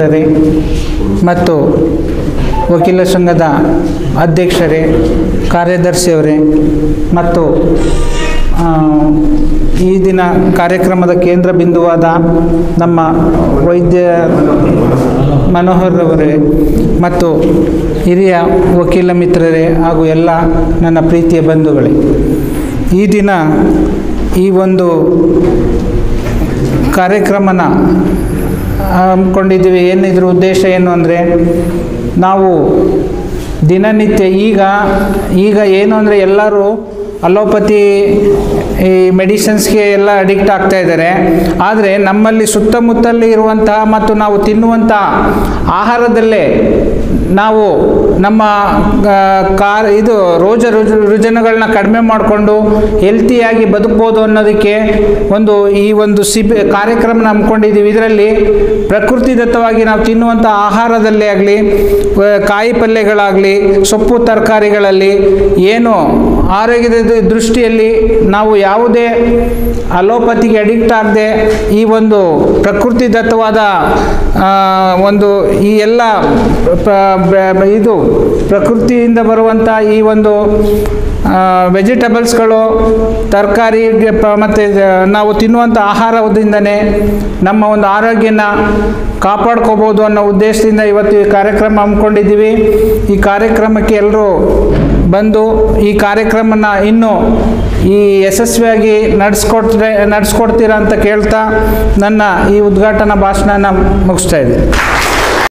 ಮಿತ್ರರೇ ಮತ್ತು ವಕೀಲ ಸಂಘದ ಅಧ್ಯಕ್ಷರೇ ಕಾರ್ಯದರ್ಶಿಯವರೇ ಮತ್ತು ಆ, ಈ ದಿನ ಕಾರ್ಯಕ್ರಮದ ಕೇಂದ್ರ ಬಿಂದುವಾದ ನಮ್ಮ ವೈದ್ಯ ಮನೋಹರ್ ಅವರೇ ಮತ್ತು ಹಿರಿಯ ವಕೀಲ ಮಿತ್ರರೇ ಹಾಗೂ ಎಲ್ಲ ನನ್ನ ಪ್ರೀತಿಯ ಬಂಧುಗಳೇ ಈ ದಿನ ಈ ಒಂದು ಕಾರ್ಯಕ್ರಮನ ಹಮ್ಮಿಕೊಂಡಿದ್ದೀವಿ ಏನಿದ್ರ ಉದ್ದೇಶ ಏನು ಅಂದರೆ ನಾವು ದಿನನಿತ್ಯ ಈಗ ಈಗ ಏನು ಅಂದರೆ ಎಲ್ಲರೂ ಅಲೋಪತಿ ಈ ಮೆಡಿಸಿನ್ಸ್ಗೆ ಎಲ್ಲ ಅಡಿಕ್ಟ್ ಆಗ್ತಾ ಇದ್ದಾರೆ ಆದರೆ ನಮ್ಮಲ್ಲಿ ಸುತ್ತಮುತ್ತಲೇ ಇರುವಂತಹ ಮತ್ತು ನಾವು ತಿನ್ನುವಂಥ ಆಹಾರದಲ್ಲೇ ನಾವು ನಮ್ಮ ಆ, ಕಾರ್ ಇದು ರೋಜ ರುಜ ರುಜನಗಳನ್ನ ಕಡಿಮೆ ಮಾಡಿಕೊಂಡು ಹೆಲ್ತಿಯಾಗಿ ಬದುಕ್ಬೋದು ಅನ್ನೋದಕ್ಕೆ ಒಂದು ಈ ಒಂದು ಸಿಬ್ ಕಾರ್ಯಕ್ರಮ ಹಮ್ಮಿಕೊಂಡಿದ್ದೀವಿ ಇದರಲ್ಲಿ ಪ್ರಕೃತಿದತ್ತವಾಗಿ ನಾವು ತಿನ್ನುವಂಥ ಆಹಾರದಲ್ಲೇ ಆಗಲಿ ಕಾಯಿ ಪಲ್ಯಗಳಾಗಲಿ ಸೊಪ್ಪು ತರಕಾರಿಗಳಲ್ಲಿ ಏನು ಆರೋಗ್ಯದ ದ- ದೃಷ್ಟಿಯಲ್ಲಿ ನಾವು ಯಾವುದೇ ಅಲೋಪತಿಗೆ ಅಡಿಕ್ಟ್ ಆಗದೆ ಈ ಒಂದು ಪ್ರಕೃತಿದತ್ತವಾದ ಆ, ಒಂದು ಈ ಎಲ್ಲ ಪ್ರ- ಬ- ಬ- ಇದು ಪ್ರಕೃತಿಯಿಂದ ಬರುವಂಥ ಈ ಒಂದು ವೆಜಿಟಬಲ್ಸ್ಗಳು ತರಕಾರಿ ಮತ್ತು ನಾವು ತಿನ್ನುವಂಥ ಆಹಾರದಿಂದನೇ ನಮ್ಮ ಒಂದು ಆರೋಗ್ಯನ ಕಾಪಾಡ್ಕೋಬೋದು ಅನ್ನೋ ಉದ್ದೇಶದಿಂದ ಇವತ್ತು ಈ ಕಾರ್ಯಕ್ರಮ ಹಮ್ಮಿಕೊಂಡಿದ್ದೀವಿ ಈ ಕಾರ್ಯಕ್ರಮಕ್ಕೆ ಎಲ್ಲರೂ ಬಂದು ಈ ಕಾರ್ಯಕ್ರಮನ ಇನ್ನೂ ಈ ಯಶಸ್ವಿಯಾಗಿ ನಡೆಸ್ಕೊಡ್ತಾರೆ ನಡೆಸ್ಕೊಡ್ತೀರಾ ಅಂತ ಕೇಳ್ತಾ ನನ್ನ ಈ ಉದ್ಘಾಟನಾ ಭಾಷಣನ ಮುಗಿಸ್ತಾ ಇದ್ದೀನಿ